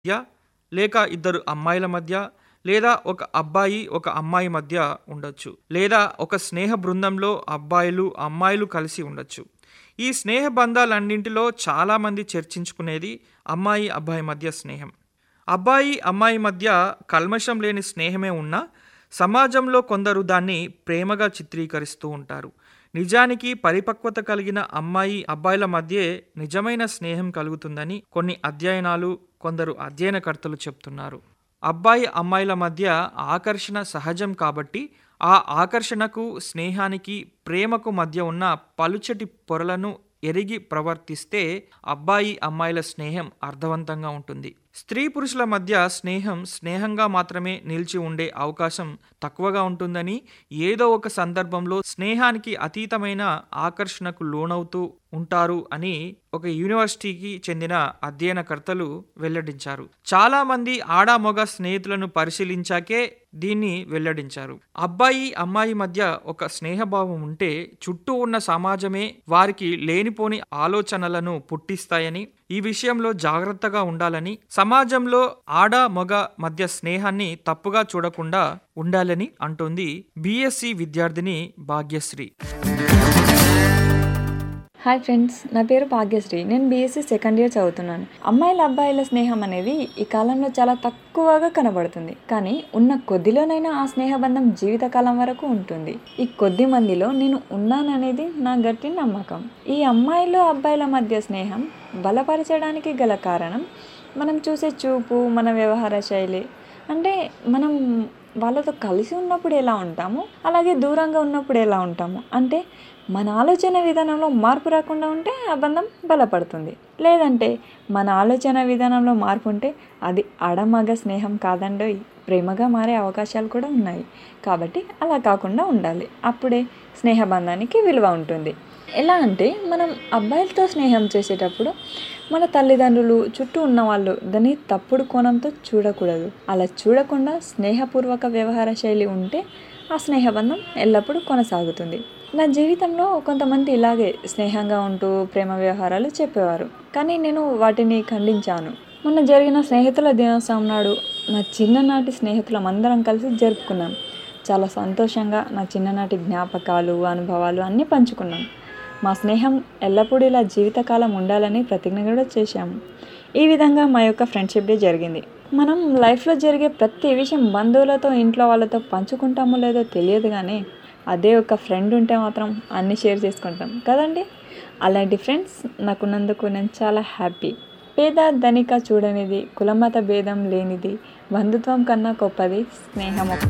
మధ్య లేక ఇద్దరు అమ్మాయిల మధ్య లేదా ఒక అబ్బాయి ఒక అమ్మాయి మధ్య ఉండొచ్చు లేదా ఒక స్నేహ బృందంలో అబ్బాయిలు అమ్మాయిలు కలిసి ఉండొచ్చు ఈ స్నేహ బంధాలన్నింటిలో చాలామంది చర్చించుకునేది అమ్మాయి అబ్బాయి మధ్య స్నేహం అబ్బాయి అమ్మాయి మధ్య కల్మషం లేని స్నేహమే ఉన్నా సమాజంలో కొందరు దాన్ని ప్రేమగా చిత్రీకరిస్తూ ఉంటారు నిజానికి పరిపక్వత కలిగిన అమ్మాయి అబ్బాయిల మధ్యే నిజమైన స్నేహం కలుగుతుందని కొన్ని అధ్యయనాలు కొందరు అధ్యయనకర్తలు చెప్తున్నారు అబ్బాయి అమ్మాయిల మధ్య ఆకర్షణ సహజం కాబట్టి ఆ ఆకర్షణకు స్నేహానికి ప్రేమకు మధ్య ఉన్న పలుచటి పొరలను ఎరిగి ప్రవర్తిస్తే అబ్బాయి అమ్మాయిల స్నేహం అర్థవంతంగా ఉంటుంది స్త్రీ పురుషుల మధ్య స్నేహం స్నేహంగా మాత్రమే నిలిచి ఉండే అవకాశం తక్కువగా ఉంటుందని ఏదో ఒక సందర్భంలో స్నేహానికి అతీతమైన ఆకర్షణకు లోనవుతూ ఉంటారు అని ఒక యూనివర్సిటీకి చెందిన అధ్యయనకర్తలు వెల్లడించారు చాలా మంది ఆడా మొగ స్నేహితులను పరిశీలించాకే దీన్ని వెల్లడించారు అబ్బాయి అమ్మాయి మధ్య ఒక స్నేహభావం ఉంటే చుట్టూ ఉన్న సమాజమే వారికి లేనిపోని ఆలోచనలను పుట్టిస్తాయని ఈ విషయంలో జాగ్రత్తగా ఉండాలని సమాజంలో ఆడ మొగ మధ్య స్నేహాన్ని తప్పుగా చూడకుండా ఉండాలని అంటోంది బీఎస్సీ విద్యార్థిని భాగ్యశ్రీ హాయ్ ఫ్రెండ్స్ నా పేరు భాగ్యశ్రీ నేను బీఎస్సీ సెకండ్ ఇయర్ చదువుతున్నాను అమ్మాయిల అబ్బాయిల స్నేహం అనేది ఈ కాలంలో చాలా తక్కువగా కనబడుతుంది కానీ ఉన్న కొద్దిలోనైనా ఆ స్నేహబంధం జీవితకాలం వరకు ఉంటుంది ఈ కొద్ది మందిలో నేను ఉన్నాననేది నా గట్టి నమ్మకం ఈ అమ్మాయిలు అబ్బాయిల మధ్య స్నేహం బలపరచడానికి గల కారణం మనం చూసే చూపు మన వ్యవహార శైలి అంటే మనం వాళ్ళతో కలిసి ఉన్నప్పుడు ఎలా ఉంటాము అలాగే దూరంగా ఉన్నప్పుడు ఎలా ఉంటాము అంటే మన ఆలోచన విధానంలో మార్పు రాకుండా ఉంటే ఆ బంధం బలపడుతుంది లేదంటే మన ఆలోచన విధానంలో మార్పు ఉంటే అది అడమగ స్నేహం కాదండోయ్ ప్రేమగా మారే అవకాశాలు కూడా ఉన్నాయి కాబట్టి అలా కాకుండా ఉండాలి అప్పుడే స్నేహబంధానికి విలువ ఉంటుంది ఎలా అంటే మనం అబ్బాయిలతో స్నేహం చేసేటప్పుడు మన తల్లిదండ్రులు చుట్టూ ఉన్న వాళ్ళు దాన్ని తప్పుడు కోణంతో చూడకూడదు అలా చూడకుండా స్నేహపూర్వక వ్యవహార శైలి ఉంటే ఆ స్నేహబంధం ఎల్లప్పుడూ కొనసాగుతుంది నా జీవితంలో కొంతమంది ఇలాగే స్నేహంగా ఉంటూ ప్రేమ వ్యవహారాలు చెప్పేవారు కానీ నేను వాటిని ఖండించాను మొన్న జరిగిన స్నేహితుల దినోత్సవం నాడు నా చిన్ననాటి స్నేహితులం అందరం కలిసి జరుపుకున్నాం చాలా సంతోషంగా నా చిన్ననాటి జ్ఞాపకాలు అనుభవాలు అన్నీ పంచుకున్నాం మా స్నేహం ఎల్లప్పుడూ ఇలా జీవితకాలం ఉండాలని ప్రతిజ్ఞ కూడా చేశాము ఈ విధంగా మా యొక్క ఫ్రెండ్షిప్ డే జరిగింది మనం లైఫ్లో జరిగే ప్రతి విషయం బంధువులతో ఇంట్లో వాళ్ళతో పంచుకుంటామో లేదో తెలియదు కానీ అదే ఒక ఫ్రెండ్ ఉంటే మాత్రం అన్నీ షేర్ చేసుకుంటాం కదండి అలాంటి ఫ్రెండ్స్ నాకున్నందుకు నేను చాలా హ్యాపీ పేద ధనిక చూడనిది కులమత భేదం లేనిది బంధుత్వం కన్నా గొప్పది స్నేహం ఒక్కటే